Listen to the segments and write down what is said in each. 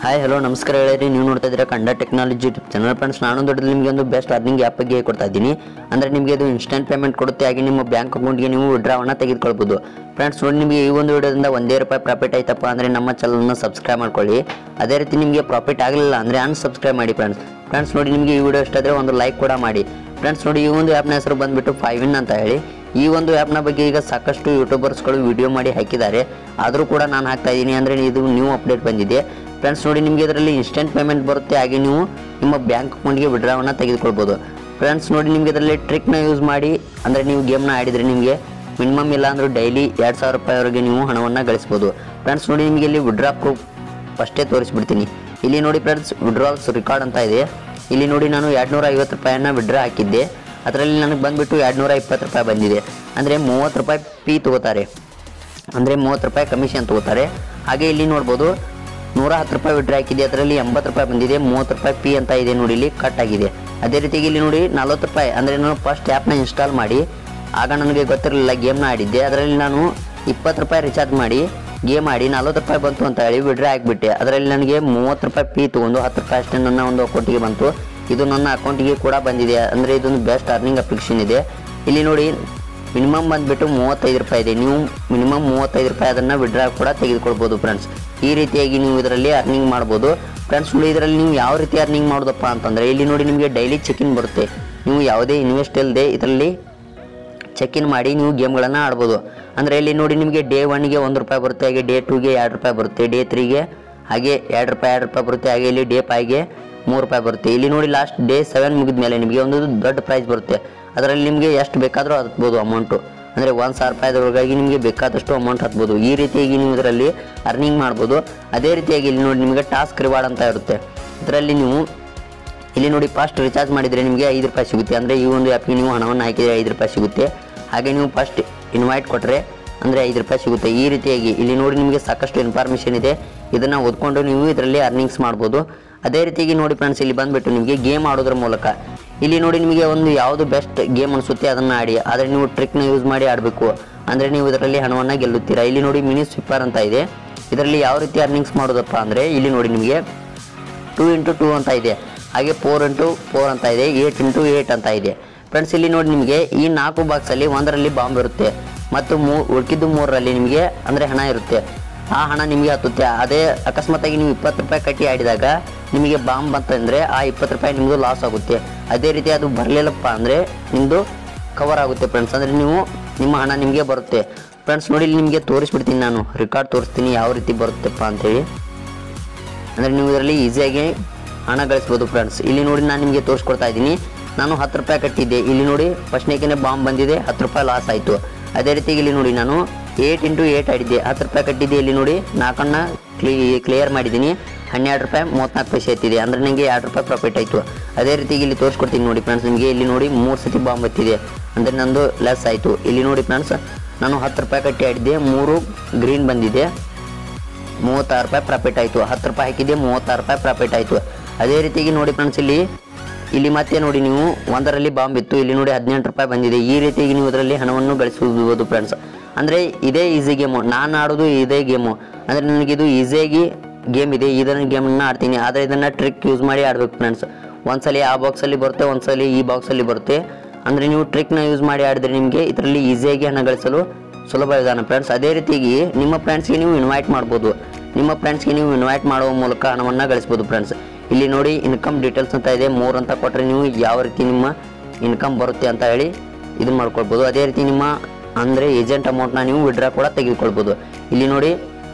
hi hello ನಮಸ್ಕಾರ ಹೇಳಿರಿ ನೀವು ನೋಡ್ತಾ ಇದ್ದೀರಾ ಕಂಡ ಟೆಕ್ನಾಲಜಿ ಯೂಟ್ಯೂಬ್ ಚಾನಲ್ ಫ್ರೆಂಡ್ಸ್ ನಾನು ದೊಡ್ಡದು ನಿಮಗೆ ಒಂದು ಬೆಸ್ಟ್ ಅರ್ನಿಂಗ್ ಆ್ಯಪ್ ಬಗ್ಗೆ ಕೊಡ್ತಾ ಇದ್ದೀನಿ ಅಂದರೆ ನಿಮಗೆ ಇದು ಇನ್ಸ್ಟೆಂಟ್ ಪೇಮೆಂಟ್ ಕೊಡುತ್ತೆ ಹಾಗೆ ನಿಮ್ಮ ಬ್ಯಾಂಕ್ ಅಕೌಂಟ್ಗೆ ನೀವು ವಿಡ್ರಾವನ್ನ ತೆಗೆದುಕೊಳ್ಬೋದು ಫ್ರೆಂಡ್ಸ್ ನೋಡಿ ನಿಮಗೆ ಈ ಒಂದು ವಿಡಿಯೋದಿಂದ ಒಂದೇ ರೂಪಾಯಿ ಪ್ರಾಫಿಟ್ ಆಯ್ತಪ್ಪ ಅಂದರೆ ನಮ್ಮ ಚಾನಲ್ನ ಸಬ್ಸ್ಕ್ರೈಬ್ ಮಾಡ್ಕೊಳ್ಳಿ ಅದೇ ರೀತಿ ನಿಮಗೆ ಪ್ರಾಫಿಟ್ ಆಗಲಿಲ್ಲ ಅಂದರೆ ಅನ್ಸಬ್ಸ್ಕ್ರೈಬ್ ಮಾಡಿ ಫ್ರೆಂಡ್ಸ್ ಫ್ರೆಂಡ್ಸ್ ನೋಡಿ ನಿಮಗೆ ಈ ವಿಡಿಯೋ ಇಷ್ಟ ಆದರೆ ಒಂದು ಲೈಕ್ ಕೂಡ ಮಾಡಿ ಫ್ರೆಂಡ್ಸ್ ನೋಡಿ ಈ ಒಂದು ಆ್ಯಪ್ನ ಹೆಸರು ಬಂದುಬಿಟ್ಟು ಫೈವ್ ಇನ್ ಅಂತ ಹೇಳಿ ಈ ಒಂದು ಆ್ಯಪ್ನ ಬಗ್ಗೆ ಈಗ ಸಾಕಷ್ಟು ಯೂಟ್ಯೂಬರ್ಸ್ಗಳು ವಿಡಿಯೋ ಮಾಡಿ ಹಾಕಿದ್ದಾರೆ ಆದರೂ ಕೂಡ ನಾನು ಹಾಕ್ತಾ ಇದ್ದೀನಿ ಅಂದರೆ ಇದು ನ್ಯೂ ಅಪ್ಡೇಟ್ ಬಂದಿದೆ ಫ್ರೆಂಡ್ಸ್ ನೋಡಿ ನಿಮಗೆ ಇದರಲ್ಲಿ ಇನ್ಸ್ಟೆಂಟ್ ಪೇಮೆಂಟ್ ಬರುತ್ತೆ ಹಾಗೆ ನೀವು ನಿಮ್ಮ ಬ್ಯಾಂಕ್ ಅಕೌಂಟ್ಗೆ ವಿಡ್ರಾವನ್ನ ತೆಗೆದುಕೊಳ್ಬೋದು ಫ್ರೆಂಡ್ಸ್ ನೋಡಿ ನಿಮಗೆ ಇದರಲ್ಲಿ ಟ್ರಿಕ್ನ ಯೂಸ್ ಮಾಡಿ ಅಂದರೆ ನೀವು ಗೇಮ್ನ ಆಡಿದರೆ ನಿಮಗೆ ಮಿನಿಮಮ್ ಇಲ್ಲ ಅಂದರೂ ಡೈಲಿ ಎರಡು ಸಾವಿರ ರೂಪಾಯಿವರೆಗೆ ನೀವು ಹಣವನ್ನು ಗಳಿಸ್ಬೋದು ಫ್ರೆಂಡ್ಸ್ ನೋಡಿ ನಿಮಗೆ ಇಲ್ಲಿ ವಿಡ್ರಾ ಪ್ರೂಫ್ ಫಸ್ಟೇ ತೋರಿಸ್ಬಿಡ್ತೀನಿ ಇಲ್ಲಿ ನೋಡಿ ಫ್ರೆಂಡ್ಸ್ ವಿಡ್ರಾಲ್ಸ್ ರೆಕಾರ್ಡ್ ಅಂತ ಇದೆ ಇಲ್ಲಿ ನೋಡಿ ನಾನು ಎರಡುನೂರ ಐವತ್ತು ರೂಪಾಯಿನ ವಿಡ್ರಾ ಹಾಕಿದ್ದೆ ಅದರಲ್ಲಿ ನನಗೆ ಬಂದುಬಿಟ್ಟು ಎರಡುನೂರ ಇಪ್ಪತ್ತು ರೂಪಾಯಿ ಬಂದಿದೆ ಅಂದರೆ ಮೂವತ್ತು ರೂಪಾಯಿ ಫೀ ತಗೋತಾರೆ ಅಂದರೆ ಮೂವತ್ತು ರೂಪಾಯಿ ಕಮಿಷನ್ ತಗೋತಾರೆ ಹಾಗೆ ಇಲ್ಲಿ ನೋಡ್ಬೋದು ನೂರ ಹತ್ತು ರೂಪಾಯಿ ವಿಡ್ರಾ ಹಾಕಿದೆ ಅದರಲ್ಲಿ ಎಂಬತ್ತು ರೂಪಾಯಿ ಬಂದಿದೆ ಮೂವತ್ತು ರೂಪಾಯಿ ಫೀ ಅಂತ ಇದೆ ನೋಡಿ ಇಲ್ಲಿ ಕಟ್ ಆಗಿದೆ ಅದೇ ರೀತಿಯಾಗಿ ಇಲ್ಲಿ ನೋಡಿ ನಲ್ವತ್ತು ರೂಪಾಯಿ ಅಂದರೆ ನಾನು ಫಸ್ಟ್ ಆ್ಯಪ್ನ ಇನ್ಸ್ಟಾಲ್ ಮಾಡಿ ಆಗ ನನಗೆ ಗೊತ್ತಿರಲಿಲ್ಲ ಗೇಮ್ನ ಆಡಿದ್ದೆ ಅದರಲ್ಲಿ ನಾನು ಇಪ್ಪತ್ತು ರೂಪಾಯಿ ರಿಚಾರ್ಜ್ ಮಾಡಿ ಗೇಮ್ ಆಡಿ ನಲ್ವತ್ತು ರೂಪಾಯಿ ಬಂತು ಅಂತ ಹೇಳಿ ವಿಡ್ರಾ ಆಗಿಬಿಟ್ಟೆ ಅದರಲ್ಲಿ ನನಗೆ ಮೂವತ್ತು ರೂಪಾಯಿ ಫೀ ತೊಗೊಂಡು ಹತ್ತು ರೂಪಾಯಿ ಅಷ್ಟೇ ನನ್ನ ಒಂದು ಅಕೌಂಟಿಗೆ ಬಂತು ಇದು ನನ್ನ ಅಕೌಂಟಿಗೆ ಕೂಡ ಬಂದಿದೆ ಅಂದರೆ ಇದೊಂದು ಬೆಸ್ಟ್ ಅರ್ನಿಂಗ್ ಅಪ್ಲಿಕೇಶನ್ ಇದೆ ಇಲ್ಲಿ ನೋಡಿ ಮಿನಿಮಮ್ ಬಂದುಬಿಟ್ಟು ಮೂವತ್ತೈದು ರೂಪಾಯಿ ಇದೆ ನೀವು ಮಿನಿಮಮ್ ಮೂವತ್ತೈದು ರೂಪಾಯಿ ಅದನ್ನು ವಿಡ್ರಾ ಕೂಡ ತೆಗೆದುಕೊಳ್ಬೋದು ಫ್ರೆಂಡ್ಸ್ ಈ ರೀತಿಯಾಗಿ ನೀವು ಇದರಲ್ಲಿ ಅರ್ನಿಂಗ್ ಮಾಡ್ಬೋದು ಫ್ರೆಂಡ್ಸ್ ನೋಡಿ ಇದರಲ್ಲಿ ನೀವು ಯಾವ ರೀತಿ ಅರ್ನಿಂಗ್ ಮಾಡೋದಪ್ಪ ಅಂತಂದರೆ ಇಲ್ಲಿ ನೋಡಿ ನಿಮಗೆ ಡೈಲಿ ಚೆಕಿನ್ ಬರುತ್ತೆ ನೀವು ಯಾವುದೇ ಇನ್ವೆಸ್ಟ್ ಇಲ್ಲದೆ ಇದರಲ್ಲಿ ಚೆಕ್ ಇನ್ ಮಾಡಿ ನೀವು ಗೇಮ್ಗಳನ್ನು ಆಡ್ಬೋದು ಅಂದರೆ ಇಲ್ಲಿ ನೋಡಿ ನಿಮಗೆ ಡೇ ಒನ್ಗೆ ಒಂದು ರೂಪಾಯಿ ಬರುತ್ತೆ ಹಾಗೆ ಡೇ ಟೂಗೆ ಎರಡು ರೂಪಾಯಿ ಬರುತ್ತೆ ಡೇ ತ್ರೀಗೆ ಹಾಗೆ ಎರಡು ರೂಪಾಯಿ ಎರಡು ರೂಪಾಯಿ ಬರುತ್ತೆ ಹಾಗೆ ಇಲ್ಲಿ ಡೇ ಫೈವ್ಗೆ ಮೂರು ರೂಪಾಯಿ ಬರುತ್ತೆ ಇಲ್ಲಿ ನೋಡಿ ಲಾಸ್ಟ್ ಡೇ ಸೆವೆನ್ ಮುಗಿದ ಮೇಲೆ ನಿಮಗೆ ಒಂದು ದೊಡ್ಡ ಪ್ರೈಸ್ ಬರುತ್ತೆ ಅದರಲ್ಲಿ ನಿಮಗೆ ಎಷ್ಟು ಬೇಕಾದರೂ ಹತ್ಬೋದು ಅಮೌಂಟು ಅಂದರೆ ಒಂದು ಸಾವಿರ ರೂಪಾಯಿದೊಳಗಾಗಿ ನಿಮಗೆ ಬೇಕಾದಷ್ಟು ಅಮೌಂಟ್ ಹತ್ಬೋದು ಈ ರೀತಿಯಾಗಿ ನೀವು ಇದರಲ್ಲಿ ಅರ್ನಿಂಗ್ ಮಾಡ್ಬೋದು ಅದೇ ರೀತಿಯಾಗಿ ಇಲ್ಲಿ ನೋಡಿ ನಿಮಗೆ ಟಾಸ್ಕ್ ರಿವಾರ್ಡ್ ಅಂತ ಇರುತ್ತೆ ಇದರಲ್ಲಿ ನೀವು ಇಲ್ಲಿ ನೋಡಿ ಫಸ್ಟ್ ರಿಚಾರ್ಜ್ ಮಾಡಿದರೆ ನಿಮಗೆ ಐದು ರೂಪಾಯಿ ಸಿಗುತ್ತೆ ಅಂದರೆ ಈ ಒಂದು ಆ್ಯಪ್ಗೆ ನೀವು ಹಣವನ್ನು ಹಾಕಿದರೆ ಐದು ರೂಪಾಯಿ ಸಿಗುತ್ತೆ ಹಾಗೆ ನೀವು ಫಸ್ಟ್ ಇನ್ವೈಟ್ ಕೊಟ್ಟರೆ ಅಂದರೆ ಐದು ರೂಪಾಯಿ ಸಿಗುತ್ತೆ ಈ ರೀತಿಯಾಗಿ ಇಲ್ಲಿ ನೋಡಿ ನಿಮಗೆ ಸಾಕಷ್ಟು ಇನ್ಫಾರ್ಮೇಷನ್ ಇದೆ ಇದನ್ನು ಓದ್ಕೊಂಡು ನೀವು ಇದರಲ್ಲಿ ಅರ್ನಿಂಗ್ಸ್ ಮಾಡ್ಬೋದು ಅದೇ ರೀತಿಯಾಗಿ ನೋಡಿ ಫ್ರೆಂಡ್ಸ್ ಇಲ್ಲಿ ಬಂದುಬಿಟ್ಟು ನಿಮಗೆ ಗೇಮ್ ಆಡೋದ್ರ ಮೂಲಕ ಇಲ್ಲಿ ನೋಡಿ ನಿಮಗೆ ಒಂದು ಯಾವುದು ಬೆಸ್ಟ್ ಗೇಮ್ ಅನಿಸುತ್ತೆ ಅದನ್ನು ಆಡಿ ಆದರೆ ನೀವು ಟ್ರಿಕ್ನ ಯೂಸ್ ಮಾಡಿ ಆಡಬೇಕು ಅಂದರೆ ನೀವು ಇದರಲ್ಲಿ ಹಣವನ್ನು ಗೆಲ್ಲುತ್ತೀರಾ ಇಲ್ಲಿ ನೋಡಿ ಮಿನಿ ಸ್ವಿಪ್ಪರ್ ಅಂತ ಇದೆ ಇದರಲ್ಲಿ ಯಾವ ರೀತಿ ಅರ್ನಿಂಗ್ಸ್ ಮಾಡೋದಪ್ಪ ಅಂದರೆ ಇಲ್ಲಿ ನೋಡಿ ನಿಮಗೆ ಟೂ ಇಂಟು ಟೂ ಅಂತ ಇದೆ ಹಾಗೆ ಫೋರ್ ಇಂಟು ಫೋರ್ ಅಂತ ಇದೆ ಏಟ್ ಇಂಟು ಏಟ್ ಅಂತ ಇದೆ ಫ್ರೆಂಡ್ಸ್ ಇಲ್ಲಿ ನೋಡಿ ನಿಮಗೆ ಈ ನಾಲ್ಕು ಬಾಕ್ಸಲ್ಲಿ ಒಂದರಲ್ಲಿ ಬಾಂಬ್ ಇರುತ್ತೆ ಮತ್ತು ಮೂ ಉಳ್ಕಿದ್ದು ಮೂರರಲ್ಲಿ ನಿಮಗೆ ಅಂದರೆ ಹಣ ಇರುತ್ತೆ ಆ ಹಣ ನಿಮಗೆ ಹತ್ತುತ್ತೆ ಅದೇ ಅಕಸ್ಮಾತಾಗಿ ನೀವು ಇಪ್ಪತ್ತು ರೂಪಾಯಿ ಕಟ್ಟಿ ಆಡಿದಾಗ ನಿಮಗೆ ಬಾಂಬ್ ಬಂತಂದರೆ ಆ ಇಪ್ಪತ್ತು ರೂಪಾಯಿ ನಿಮ್ಮದು ಲಾಸ್ ಆಗುತ್ತೆ ಅದೇ ರೀತಿ ಅದು ಬರಲಿಲ್ಲಪ್ಪ ಅಂದರೆ ನಿಮ್ಮದು ಕವರ್ ಆಗುತ್ತೆ ಫ್ರೆಂಡ್ಸ್ ಅಂದರೆ ನೀವು ನಿಮ್ಮ ಹಣ ನಿಮಗೆ ಬರುತ್ತೆ ಫ್ರೆಂಡ್ಸ್ ನೋಡಿ ಇಲ್ಲಿ ನಿಮಗೆ ತೋರಿಸ್ಬಿಡ್ತೀನಿ ನಾನು ರೆಕಾರ್ಡ್ ತೋರಿಸ್ತೀನಿ ಯಾವ ರೀತಿ ಬರುತ್ತೆಪ್ಪ ಅಂತೇಳಿ ಅಂದರೆ ನೀವು ಇದರಲ್ಲಿ ಈಸಿಯಾಗಿ ಹಣ ಗಳಿಸ್ಬೋದು ಫ್ರೆಂಡ್ಸ್ ಇಲ್ಲಿ ನೋಡಿ ನಾನು ನಿಮಗೆ ತೋರಿಸ್ಕೊಡ್ತಾ ಇದ್ದೀನಿ ನಾನು ಹತ್ತು ರೂಪಾಯಿ ಕಟ್ಟಿದ್ದೆ ಇಲ್ಲಿ ನೋಡಿ ಫಸ್ಟ್ನೇಕೇ ಬಾಂಬ್ ಬಂದಿದೆ ಹತ್ತು ರೂಪಾಯಿ ಲಾಸ್ ಆಯಿತು ಅದೇ ರೀತಿ ಇಲ್ಲಿ ನೋಡಿ ನಾನು ಏಟ್ ಇಂಟು ಏಟ್ ಆಡಿದ್ದೆ ಹತ್ತು ರೂಪಾಯಿ ಕಟ್ಟಿದ್ದೆ ಇಲ್ಲಿ ನೋಡಿ ನಾಲ್ಕನ್ನ ಕ್ಲೀ ಕ್ಲಿಯರ್ ಮಾಡಿದ್ದೀನಿ ಹನ್ನೆರಡು ರೂಪಾಯಿ ಮೂವತ್ನಾಲ್ಕು ಪೈಸೆ ಎತ್ತಿದೆ ಅಂದರೆ ನನಗೆ ಎರಡು ರೂಪಾಯಿ ಪ್ರಾಫಿಟ್ ಆಯಿತು ಅದೇ ರೀತಿ ಇಲ್ಲಿ ತೋರಿಸ್ಕೊಡ್ತೀನಿ ನೋಡಿ ಫ್ರೆಂಡ್ಸ್ ನಿಮಗೆ ಇಲ್ಲಿ ನೋಡಿ ಮೂರು ಸತಿ ಬಾಂಬ್ ಎತ್ತಿದೆ ಅಂದರೆ ನಂದು ಲೆಸ್ ಆಯಿತು ಇಲ್ಲಿ ನೋಡಿ ಫ್ರೆಂಡ್ಸ್ ನಾನು ಹತ್ತು ರೂಪಾಯಿ ಕಟ್ಟಿ ಆಡಿದ್ದೆ ಮೂರು ಗ್ರೀನ್ ಬಂದಿದೆ ಮೂವತ್ತಾರು ರೂಪಾಯಿ ಪ್ರಾಫಿಟ್ ಆಯಿತು ಹತ್ತು ರೂಪಾಯಿ ಹಾಕಿದ್ದೆ ಮೂವತ್ತಾರು ರೂಪಾಯಿ ಪ್ರಾಫಿಟ್ ಆಯಿತು ಅದೇ ರೀತಿಯಾಗಿ ನೋಡಿ ಫ್ರೆಂಡ್ಸ್ ಇಲ್ಲಿ ಇಲ್ಲಿ ಮತ್ತೆ ನೋಡಿ ನೀವು ಒಂದರಲ್ಲಿ ಬಾಂಬ್ ಇತ್ತು ಇಲ್ಲಿ ನೋಡಿ ಹದಿನೆಂಟು ರೂಪಾಯಿ ಬಂದಿದೆ ಈ ರೀತಿಯಾಗಿ ನೀವು ಇದರಲ್ಲಿ ಹಣವನ್ನು ಗಳಿಸಬಹುದು ಫ್ರೆಂಡ್ಸ್ ಅಂದರೆ ಇದೇ ಈಸಿ ಗೇಮು ನಾನು ಆಡೋದು ಇದೇ ಗೇಮು ಅಂದರೆ ನನಗಿದು ಈಸಿಯಾಗಿ ಗೇಮ್ ಇದೆ ಇದನ್ನು ಗೇಮನ್ನು ಆಡ್ತೀನಿ ಆದರೆ ಇದನ್ನು ಟ್ರಿಕ್ ಯೂಸ್ ಮಾಡಿ ಆಡ್ಬೇಕು ಫ್ರೆಂಡ್ಸ್ ಒಂದ್ಸಲಿ ಆ ಬಾಕ್ಸಲ್ಲಿ ಬರುತ್ತೆ ಒಂದ್ಸಲಿ ಈ ಬಾಕ್ಸಲ್ಲಿ ಬರುತ್ತೆ ಅಂದರೆ ನೀವು ಟ್ರಿಕ್ನ ಯೂಸ್ ಮಾಡಿ ಆಡಿದ್ರೆ ನಿಮಗೆ ಇದರಲ್ಲಿ ಈಸಿಯಾಗಿ ಹಣ ಗಳಿಸಲು ಸುಲಭ ವಿಧಾನ ಫ್ರೆಂಡ್ಸ್ ಅದೇ ರೀತಿಯಾಗಿ ನಿಮ್ಮ ಫ್ರೆಂಡ್ಸ್ಗೆ ನೀವು ಇನ್ವೈಟ್ ಮಾಡ್ಬೋದು ನಿಮ್ಮ ಫ್ರೆಂಡ್ಸ್ಗೆ ನೀವು ಇನ್ವೈಟ್ ಮಾಡುವ ಮೂಲಕ ಹಣವನ್ನು ಗಳಿಸ್ಬೋದು ಫ್ರೆಂಡ್ಸ್ ಇಲ್ಲಿ ನೋಡಿ ಇನ್ಕಮ್ ಡೀಟೇಲ್ಸ್ ಅಂತ ಇದೆ ಮೂರು ಅಂತ ಕೊಟ್ಟರೆ ನೀವು ಯಾವ ರೀತಿ ನಿಮ್ಮ ಇನ್ಕಮ್ ಬರುತ್ತೆ ಅಂತ ಹೇಳಿ ಇದನ್ನ ಮಾಡ್ಕೊಳ್ಬೋದು ಅದೇ ರೀತಿ ನಿಮ್ಮ ಅಂದರೆ ಏಜೆಂಟ್ ಅಮೌಂಟ್ನ ನೀವು ವಿಡ್ರಾ ಕೂಡ ತೆಗೆದುಕೊಳ್ಬೋದು ಇಲ್ಲಿ ನೋಡಿ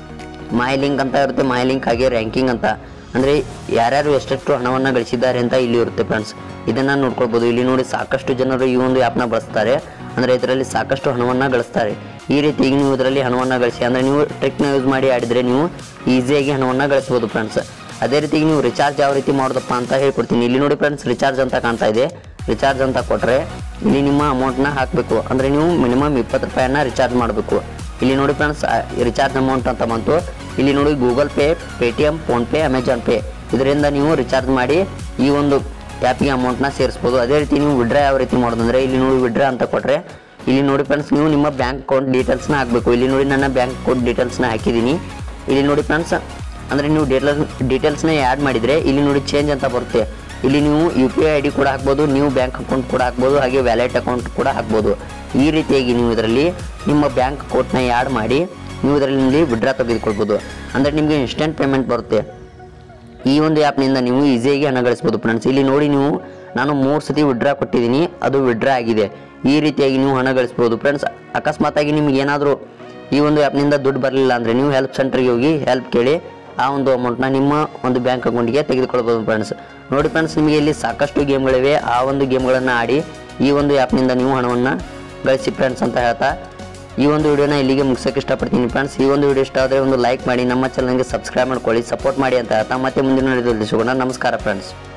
ಮೈ ಲಿಂಕ್ ಅಂತ ಇರುತ್ತೆ ಮೈ ಲಿಂಕ್ ಹಾಗೆ ರ್ಯಾಂಕಿಂಗ್ ಅಂತ ಅಂದರೆ ಯಾರ್ಯಾರು ಎಷ್ಟೆಷ್ಟು ಹಣವನ್ನು ಗಳಿಸಿದ್ದಾರೆ ಅಂತ ಇಲ್ಲಿ ಇರುತ್ತೆ ಫ್ರೆಂಡ್ಸ್ ಇದನ್ನು ನೋಡ್ಕೊಳ್ಬೋದು ಇಲ್ಲಿ ನೋಡಿ ಸಾಕಷ್ಟು ಜನರು ಈ ಒಂದು ಆ್ಯಪ್ನ ಬಳಸ್ತಾರೆ ಅಂದರೆ ಇದರಲ್ಲಿ ಸಾಕಷ್ಟು ಹಣವನ್ನು ಗಳಿಸ್ತಾರೆ ಈ ರೀತಿಯಾಗಿ ನೀವು ಇದರಲ್ಲಿ ಹಣವನ್ನು ಗಳಿಸಿ ಅಂದರೆ ನೀವು ಟ್ರಿಕ್ನ ಯೂಸ್ ಮಾಡಿ ಆಡಿದರೆ ನೀವು ಈಸಿಯಾಗಿ ಹಣವನ್ನು ಗಳಿಸ್ಬೋದು ಫ್ರೆಂಡ್ಸ್ ಅದೇ ರೀತಿ ನೀವು ರಿಚಾರ್ಜ್ ಯಾವ ರೀತಿ ಮಾಡೋದಪ್ಪ ಅಂತ ಹೇಳ್ಕೊಡ್ತೀನಿ ಇಲ್ಲಿ ನೋಡಿ ಫ್ರೆಂಡ್ಸ್ ರಿಚಾರ್ಜ್ ಅಂತ ಕಾಣ್ತಾ ಇದೆ ರಿಚಾರ್ಜ್ ಅಂತ ಕೊಟ್ಟರೆ ಇಲ್ಲಿ ನಿಮ್ಮ ಅಮೌಂಟ್ನ ಹಾಕಬೇಕು ಅಂದರೆ ನೀವು ಮಿನಿಮಮ್ ಇಪ್ಪತ್ತು ರೂಪಾಯಿನ ರಿಚಾರ್ಜ್ ಮಾಡಬೇಕು ಇಲ್ಲಿ ನೋಡಿ ಫ್ರೆಂಡ್ಸ್ ರಿಚಾರ್ಜ್ ಅಮೌಂಟ್ ಅಂತ ಬಂತು ಇಲ್ಲಿ ನೋಡಿ Google Pay Paytm PhonePe Amazon Pay ಇದರಿಂದ ನೀವು ರಿಚಾರ್ಜ್ ಮಾಡಿ ಈ ಒಂದು ಆ್ಯಪಿಗೆ ಅಮೌಂಟ್ನ ಸೇರಿಸ್ಬೋದು ಅದೇ ರೀತಿ ನೀವು ವಿಡ್ರಾ ಯಾವ ರೀತಿ ಮಾಡೋದಂದ್ರೆ ಇಲ್ಲಿ ನೋಡಿ ವಿಡ್ರಾ ಅಂತ ಕೊಟ್ಟರೆ ಇಲ್ಲಿ ನೋಡಿ ಫ್ರೆಂಡ್ಸ್ ನೀವು ನಿಮ್ಮ ಬ್ಯಾಂಕ್ ಅಕೌಂಟ್ ಡೀಟೇಲ್ಸ್ನ ಹಾಕಬೇಕು ಇಲ್ಲಿ ನೋಡಿ ನನ್ನ ಬ್ಯಾಂಕ್ ಅಕೌಂಟ್ ಡೀಟೇಲ್ಸ್ನ ಹಾಕಿದ್ದೀನಿ ಇಲ್ಲಿ ನೋಡಿ ಫ್ರೆಂಡ್ಸ್ ಅಂದರೆ ನೀವು ಡೀಟೇಲ್ಸ್ ಡೀಟೇಲ್ಸ್ನ ಆ್ಯಡ್ ಮಾಡಿದರೆ ಇಲ್ಲಿ ನೋಡಿ ಚೇಂಜ್ ಅಂತ ಬರುತ್ತೆ ಇಲ್ಲಿ ನೀವು U P I I D ಕೂಡ ಹಾಕ್ಬೋದು ನೀವು ಬ್ಯಾಂಕ್ ಅಕೌಂಟ್ ಕೂಡ ಹಾಕ್ಬೋದು ಹಾಗೆ ವ್ಯಾಲೆಟ್ ಅಕೌಂಟ್ ಕೂಡ ಹಾಕ್ಬೋದು ಈ ರೀತಿಯಾಗಿ ನೀವು ಇದರಲ್ಲಿ ನಿಮ್ಮ ಬ್ಯಾಂಕ್ ಅಕೌಂಟ್ನ ಆ್ಯಡ್ ಮಾಡಿ ನೀವು ಇದರಲ್ಲಿ ವಿಡ್ರಾ ತೆಗೆದುಕೊಳ್ಬೋದು ಅಂದರೆ ನಿಮಗೆ ಇನ್ಸ್ಟೆಂಟ್ ಪೇಮೆಂಟ್ ಬರುತ್ತೆ ಈ ಒಂದು ಆ್ಯಪ್ನಿಂದ ನೀವು ಈಸಿಯಾಗಿ ಹಣ ಗಳಿಸ್ಬೋದು ಫ್ರೆಂಡ್ಸ್ ಇಲ್ಲಿ ನೋಡಿ ನೀವು ನಾನು ಮೂರು ಸತಿ ವಿಡ್ರಾ ಕೊಟ್ಟಿದ್ದೀನಿ ಅದು ವಿಡ್ರಾ ಆಗಿದೆ ಈ ರೀತಿಯಾಗಿ ನೀವು ಹಣ ಗಳಿಸ್ಬೋದು ಫ್ರೆಂಡ್ಸ್ ಅಕಸ್ಮಾತಾಗಿ ನಿಮ್ಗೆ ಏನಾದರೂ ಈ ಒಂದು ಆ್ಯಪ್ನಿಂದ ದುಡ್ಡು ಬರಲಿಲ್ಲ ಅಂದರೆ ನೀವು ಹೆಲ್ಪ್ ಸೆಂಟರ್ಗೆ ಹೋಗಿ ಹೆಲ್ಪ್ ಕೇಳಿ ಆ ಒಂದು ಅಮೌಂಟ್ನ ನಿಮ್ಮ ಒಂದು ಬ್ಯಾಂಕ್ ಅಕೌಂಟಿಗೆ ತೆಗೆದುಕೊಳ್ಬೋದು ಫ್ರೆಂಡ್ಸ್ ನೋಡಿ ಫ್ರೆಂಡ್ಸ್ ನಿಮಗೆ ಇಲ್ಲಿ ಸಾಕಷ್ಟು ಗೇಮ್ಗಳಿವೆ ಆ ಒಂದು ಗೇಮ್ಗಳನ್ನು ಆಡಿ ಈ ಒಂದು ಆ್ಯಪ್ನಿಂದ ನೀವು ಹಣವನ್ನು ಗಳಿಸಿ ಫ್ರೆಂಡ್ಸ್ ಅಂತ ಹೇಳ್ತಾ ಈ ಒಂದು ವಿಡಿಯೋನ ಇಲ್ಲಿಗೆ ಮುಗಿಸೋಕೆ ಇಷ್ಟಪಡ್ತೀನಿ ಫ್ರೆಂಡ್ಸ್ ಈ ಒಂದು ವಿಡಿಯೋ ಇಷ್ಟ ಆದರೆ ಒಂದು ಲೈಕ್ ಮಾಡಿ ನಮ್ಮ ಚಾನಲ್ಗೆ ಸಬ್ಸ್ಕ್ರೈಬ್ ಮಾಡ್ಕೊಳ್ಳಿ ಸಪೋರ್ಟ್ ಮಾಡಿ ಅಂತ ಹೇಳ್ತಾ ಮತ್ತೆ ಮುಂದಿನ ವಿಡಿಯೋದಲ್ಲಿ ಸಿಗೋಣ ನಮಸ್ಕಾರ ಫ್ರೆಂಡ್ಸ್